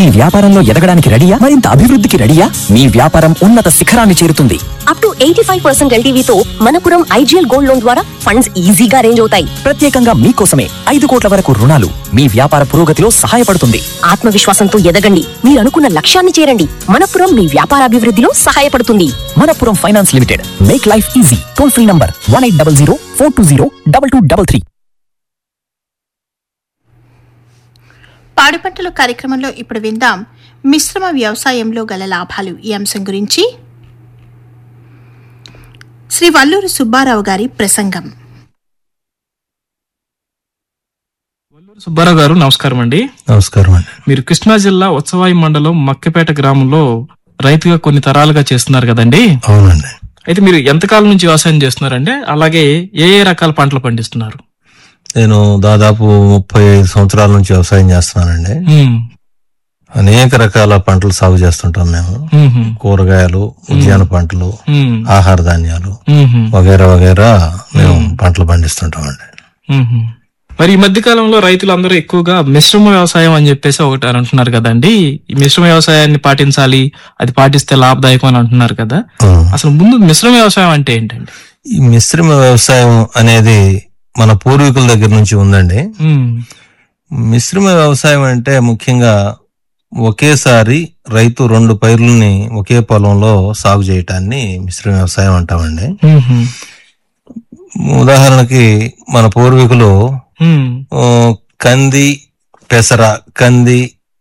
మీ వ్యాపారంలో ఎదగడానికి రెడీయా మరింత అభివృద్ధికి రెడీయా మీ వ్యాపారం ఉన్నత శిఖరాన్ని చేరుతుంది up to eighty five percent ఎల్టీవీతో మనపురం ఐజీఎల్ గోల్డ్ లోన్ ద్వారా ఫండ్స్ ఈజీగా అరేంజ్ అవుతాయి ప్రత్యేకంగా మీకోసమే ఐదు కోట్ల వరకు రుణాలు మీ వ్యాపార పురోగతిలో సహాయపడుతుంది ఆత్మవిశ్వాసంతో ఎదగండి మీరు అనుకున్న లక్ష్యాన్ని చేరండి మనపురం మీ వ్యాపారాభివృద్ధిలో సహాయపడుతుంది Manappuram finance limited make life easy toll free number one eight double zero four two zero double two double three పాడి పంటల కార్యక్రమంలో ఇప్పుడు విందాం మిశ్రమ వ్యవసాయంలో గల లాభాలు ఈ అంశం గురించి శ్రీ వల్లూరు సుబ్బారావు గారి ప్రసంగం సుబ్బారావు గారు నమస్కారం అండి నమస్కారం అండి మీరు కృష్ణా జిల్లా ఉత్సవాయి మండలం మక్కెపేట గ్రామంలో రైతుగా కొన్ని తరాలుగా చేస్తున్నారు కదండి అవునండి అయితే మీరు ఎంతకాలం నుంచి వ్యవసాయం చేస్తున్నారండి అలాగే ఏ ఏ రకాల పంటలు పండిస్తున్నారు నేను దాదాపు ముప్పై ఐదు సంవత్సరాల నుంచి వ్యవసాయం చేస్తున్నానండి ఉమ్, అనేక రకాల పంటలు సాగు చేస్తుంటాం మేము ఉమ్హు, కూరగాయలు ఉద్యాన పంటలు ఉమ్, ఆహార ధాన్యాలు ఉమ్హు, వగేరా వగేరా మేము పంటలు పండిస్తుంటామండి ఉమ్హు. మరి ఈ మధ్య కాలంలో రైతులు అందరూ ఎక్కువగా మిశ్రమ వ్యవసాయం అని చెప్పేసి ఒకటి అని అంటున్నారు కదండి ఈ మిశ్రమ వ్యవసాయాన్ని పాటించాలి అది పాటిస్తే లాభదాయకం అని అంటున్నారు కదా ఆ. అసలు ముందు మిశ్రమ వ్యవసాయం అంటే ఏంటండి ఈ మిశ్రమ వ్యవసాయం అనేది మన పూర్వీకుల దగ్గర నుంచి ఉందండి ఉమ్, మిశ్రమ వ్యవసాయం అంటే ముఖ్యంగా ఒకేసారి రైతు రెండు పైర్లని ఒకే పొలంలో సాగు చేయటాన్ని మిశ్రమ వ్యవసాయం అంటామండి ఉమ్హు, ఉదాహరణకి మన పూర్వీకులు ఉమ్, ఆ, కంది పెసర కంది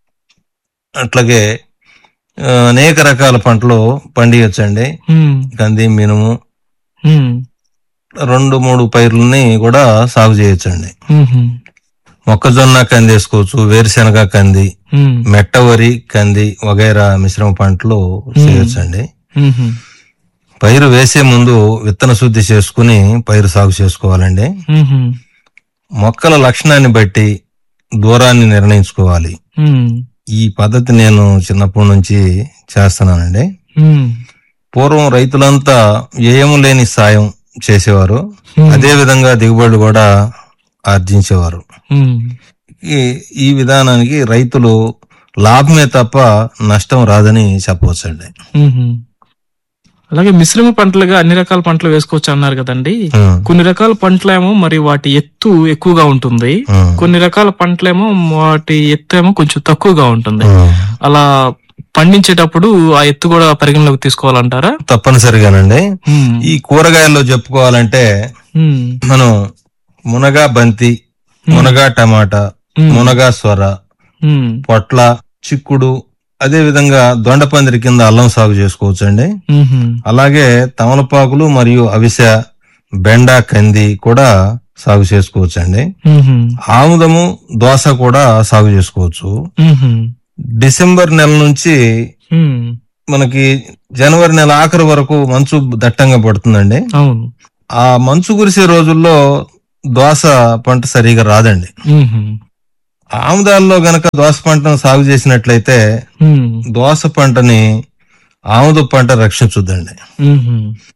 అట్లాగే ఆ, అనేక రకాల పంటలు పండియొచ్చండి ఉమ్, కంది మినుము ఉమ్, రెండు మూడు పైర్లని కూడా సాగు చేయొచ్చండి ఉమ్హు, మొక్కజొన్న కంది వేసుకోవచ్చు వేరుశెనగ కంది ఉమ్, మెట్ట వరి కంది వగైరా మిశ్రమ పంటలు చేయొచ్చండి ఉమ్హు, పైరు వేసే ముందు విత్తన శుద్ధి చేసుకుని పైరు సాగు చేసుకోవాలండి ఉమ్హు, మొక్కల లక్షణాన్ని బట్టి దూరాన్ని నిర్ణయించుకోవాలి ఉమ్, ఈ పద్ధతి నేను చిన్నప్పటి నుంచి చేస్తున్నానండి ఉమ్, పూర్వం రైతులంతా వ్యయము లేని సాయం చేసేవారు అదే విధంగా దిగుబడి కూడా ఆర్జించేవారు ఉమ్, ఈ ఈ విధానానికి రైతులు లాభమే తప్ప నష్టం రాదని చెప్పవచ్చండి ఉమ్హు. అలాగే మిశ్రమ పంటలుగా అన్ని రకాల పంటలు వేసుకోవచ్చు అన్నారు కదండి ఉం, కొన్ని రకాల పంటలేమో మరి వాటి ఎత్తు ఎక్కువగా ఉంటుంది ఉం, కొన్ని రకాల పంటలేమో వాటి ఎత్తు ఏమో కొంచెం తక్కువగా ఉంటుంది ఉం. అలా పండించేటప్పుడు ఆ ఎత్తు కూడా పరిగణలోకి తీసుకోవాలంటారా తప్పనిసరిగానండి ఉమ్, ఈ కూరగాయల్లో చెప్పుకోవాలంటే ఉమ్, మనం మునగా బంతి మునగా టమాటా ఉమ్, మునగా స్వర ఉమ్, పొట్ల చిక్కుడు అదే విధంగా దొండపందిరి కింద అల్లం సాగు చేసుకోవచ్చు అండి ఉమ్హు, అలాగే తమలపాకులు మరియు అవిసె బెండ కంది కూడా సాగు చేసుకోవచ్చు అండి ఉమ్హు, ఆముదము దోస కూడా సాగు చేసుకోవచ్చు ఉమ్హు, డిసెంబర్ నెల నుంచి ఉమ్, మనకి జనవరి నెల ఆఖరి వరకు మంచు దట్టంగా పడుతుందండి అవును ఆ మంచు కురిసే రోజుల్లో దోస పంట సరిగా రాదండి ఉమ్హు, ఆముదాల్లో గనక దోస పంటను సాగు చేసినట్లయితే ఉమ్, దోస పంటని ఆముద పంట రక్షించుద్దండి ఉమ్హు,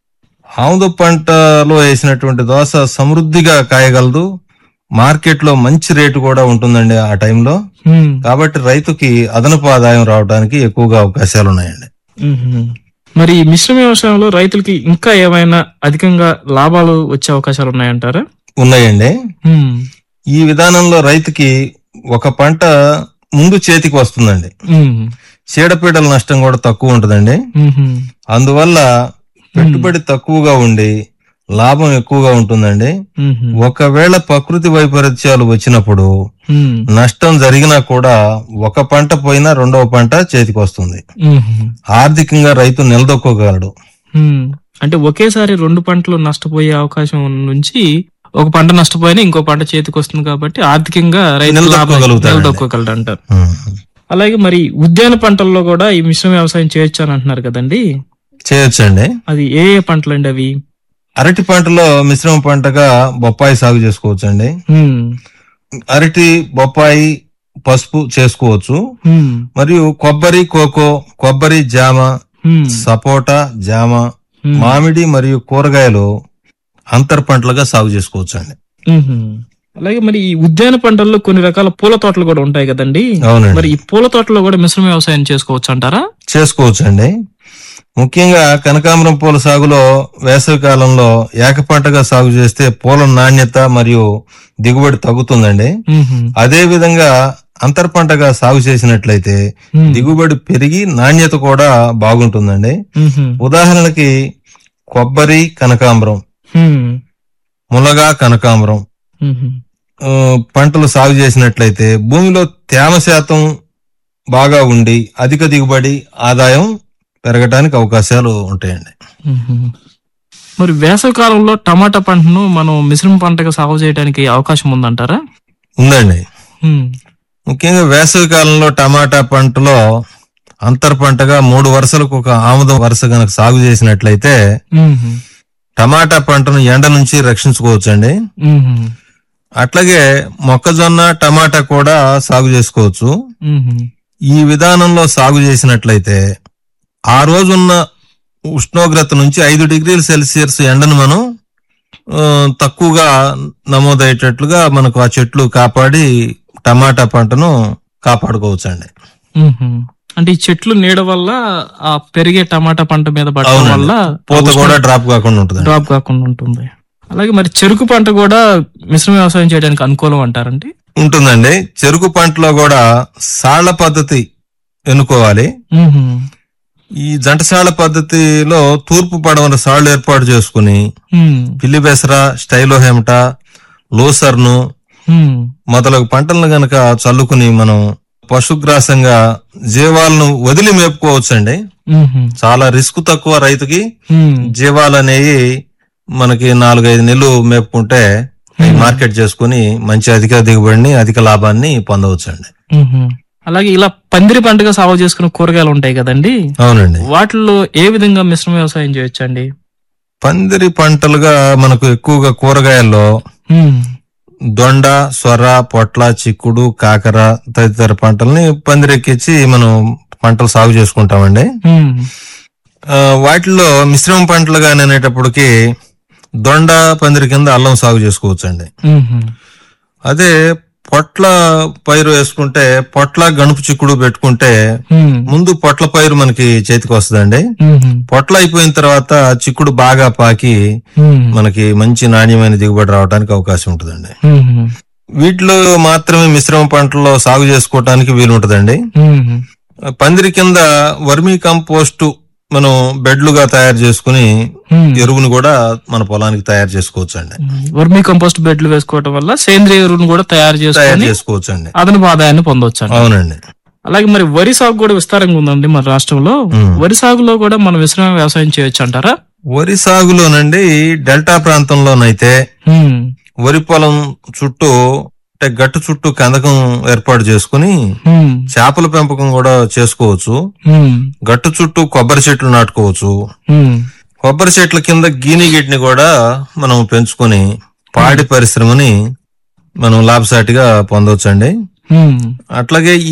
ఆముద పంటలో వేసినటువంటి దోస సమృద్ధిగా కాయగలదు మార్కెట్ లో మంచి రేటు కూడా ఉంటుందండి ఆ టైంలో ఉమ్, కాబట్టి రైతుకి అదనపు ఆదాయం రావడానికి ఎక్కువగా అవకాశాలు ఉన్నాయండి ఉమ్హు. మరి ఈ మిశ్రమ వ్యవసాయంలో రైతులకి ఇంకా ఏమైనా అధికంగా లాభాలు వచ్చే అవకాశాలు ఉన్నాయంటారా ఉన్నాయండి ఉమ్, ఈ విధానంలో రైతుకి ఒక పంట ముందు చేతికి వస్తుందండి ఉమ్, చీడపీడల నష్టం కూడా తక్కువ ఉంటుందండి ఉమ్హు, అందువల్ల పెట్టుబడి తక్కువగా ఉండి లాభం ఎక్కువగా ఉంటుందండి ఉమ్హు, ఒకవేళ ప్రకృతి వైపరీత్యాలు వచ్చినప్పుడు ఉమ్, నష్టం జరిగినా కూడా ఒక పంట పోయినా రెండవ పంట చేతికి వస్తుంది ఉమ్హు, ఆర్థికంగా రైతు నిలదొక్కోగలడు ఉమ్. అంటే ఒకేసారి రెండు పంటలు నష్టపోయే అవకాశం నుంచి ఒక పంట నష్టపోయినా ఇంకో పంట చేతికి వస్తుంది కాబట్టి ఆర్థికంగా రైతు లాభం- నిలదొక్కోగలుగుతాడండి. నిలదొక్కోగలడు అంటారు ఉం. అలాగే మరి ఉద్యాన పంటల్లో కూడా ఈ మిశ్రమ వ్యవసాయం చేయొచ్చు అని అంటున్నారు కదండి చేయొచ్చండి అది ఏ ఏ పంటలు అండి అవి అరటి పంటలో మిశ్రమ పంటగా బొప్పాయి సాగు చేసుకోవచ్చండి ఉమ్, అరటి బొప్పాయి పసుపు చేసుకోవచ్చు ఉమ్, మరియు కొబ్బరి కోకో కొబ్బరి జామ ఉమ్, సపోటా జామ ఉమ్, మామిడి మరియు కూరగాయలు అంతర్ పంటలుగా సాగు చేసుకోవచ్చు అండి ఉమ్హు. అలాగే మరి ఈ ఉద్యాన పంటల్లో కొన్ని రకాల పూల తోటలు కూడా ఉంటాయి కదండి అవునండి. మరి ఈ పూల తోటలో కూడా మిశ్రమ వ్యవసాయం చేసుకోవచ్చు అంటారా చేసుకోవచ్చండి ముఖ్యంగా కనకాంబరం పూల సాగులో వేసవి కాలంలో ఏకపంటగా సాగు చేస్తే పూల నాణ్యత మరియు దిగుబడి తగ్గుతుందండి అదే విధంగా అంతర్ పంటగా సాగు చేసినట్లయితే దిగుబడి పెరిగి నాణ్యత కూడా బాగుంటుందండి ఉదాహరణకి కొబ్బరి కనకాంబరం ములగా కనకాంబరం ఆ, పంటలు సాగు చేసినట్లయితే భూమిలో తేమ శాతం బాగా ఉండి అధిక దిగుబడి ఆదాయం పెరగటానికి అవకాశాలు ఉంటాయండి మరి వేసవి కాలంలో టమాటా పంటను మనం మిశ్రమ పంటగా సాగు చేయడానికి అవకాశం ఉందంటారా ఉందండి ఉమ్. ముఖ్యంగా వేసవి కాలంలో టమాటా పంటలో అంతర్ పంటగా మూడు వరుసలకు ఒక ఆముదం వరుస గనక సాగు చేసినట్లయితే ఉమ్. టమాటా పంటను ఎండ నుంచి రక్షించుకోవచ్చండి ఉమ్. అట్లాగే మొక్కజొన్న టమాటా కూడా సాగు చేసుకోవచ్చు ఉమ్. ఈ విధానంలో సాగు చేసినట్లయితే ఆ రోజున్న ఉష్ణోగ్రత నుంచి ఐదు డిగ్రీల సెల్సియస్ ఎండను మనం ఆ, తక్కువగా నమోదయ్యేటట్లుగా మనకు ఆ చెట్లు కాపాడి టమాటా పంటను కాపాడుకోవచ్చండి ఉమ్. అంటే ఈ చెట్లు నీడ వల్ల ఆ పెరిగే టమాటా పంట మీద పడటం అవునండి. వల్ల పూత కూడా డ్రాప్ కాకుండా ఉంటుంది డ్రాప్ కాకుండా ఉంటుంది అలాగే మరి చెరుకు పంట కూడా మిశ్రమ వ్యవసాయం చేయడానికి అనుకూలం అంటారండి ఉంటుందండి చెరుకు పంటలో కూడా సాళ్ల పద్ధతి ఎన్నుకోవాలి ఉమ్. ఈ జంటసాళ్ల పద్ధతిలో తూర్పు పడవన సాళ్లు ఏర్పాటు చేసుకుని ఉమ్. పిల్లి బెసర స్టైలోహెమట లోసర్ను ఉమ్. మొదలగు పంటలను గనక చల్లుకుని మనం పశుగ్రాసంగా జీవాలను వదిలి మేపుకోవచ్చండి ఉమ్. చాలా రిస్క్ తక్కువ రైతుకి ఉమ్. జీవాలు అనేవి మనకి నాలుగైదు నెలలు మేపుకుంటే అవి మార్కెట్ చేసుకుని మంచి అధిక దిగుబడిని అధిక లాభాన్ని పొందవచ్చండి ఉమ్. అలాగే ఇలా పందిరి పంటగా సాగు చేసుకున్న కూరగాయలు ఉంటాయి కదండి అవునండి వాటిల్లో ఏ విధంగా మిశ్రమ వ్యవసాయం చేయొచ్చండి పందిరి పంటలుగా మనకు ఎక్కువగా కూరగాయల్లో ఉమ్. దొండ సొర పొట్ల చిక్కుడు కాకర తదితర పంటల్ని పందిరెక్కించి మనం పంటలు సాగు చేసుకుంటామండి ఉమ్. ఆ, వాటిల్లో మిశ్రమ పంటలుగా అనేటప్పటికి దొండ పందిరి కింద అల్లం సాగు చేసుకోవచ్చండి ఉమ్. అదే పొట్ల పైరు వేసుకుంటే పొట్ల గణుపు చిక్కుడు పెట్టుకుంటే ఉమ్. ముందు పొట్ల పైరు మనకి చేతికి వస్తుందండి ఉమ్. పొట్ల అయిపోయిన తర్వాత చిక్కుడు బాగా పాకి ఉమ్. మనకి మంచి నాణ్యమైన దిగుబడి రావడానికి అవకాశం ఉంటుందండి ఉమ్. వీటిలో మాత్రమే మిశ్రమ పంటల్లో సాగు చేసుకోవటానికి వీలుంటదండి ఉమ్. పందిరి కింద వర్మీ కంపోస్ట్ మనం బెడ్లుగా తయారు చేసుకుని ఉమ్. ఎరువును కూడా మన పొలానికి తయారు చేసుకోవచ్చు అండి వర్మీ కంపోస్ట్ బెడ్లు వేసుకోవడం వల్ల సేంద్రియ ఎరువును కూడా తయారు తయారు చేసుకొని చేసుకోవచ్చు అండి అదనపు ఆదాయాన్ని పొందవచ్చు అవునండి అలాగే మరి వరి సాగు కూడా విస్తారంగా ఉందండి మన రాష్ట్రంలో ఉమ్. వరి సాగులో కూడా మనం మిశ్రమ వ్యవసాయం చేయొచ్చు అంటారా వరి సాగులోనండి డెల్టా ప్రాంతంలోనైతే ఉమ్. వరి పొలం చుట్టూ అంటే గట్టు చుట్టూ కందకం ఏర్పాటు చేసుకుని ఉమ్. చేపల పెంపకం కూడా చేసుకోవచ్చు ఉమ్. గట్టు చుట్టూ కొబ్బరి చెట్లు నాటుకోవచ్చు ఉమ్. కొబ్బరి చెట్ల కింద గీని గిడ్ని కూడా మనం పెంచుకొని పాడి పరిశ్రమని మనం లాభసాటిగా పొందవచ్చండి ఉమ్. అట్లాగే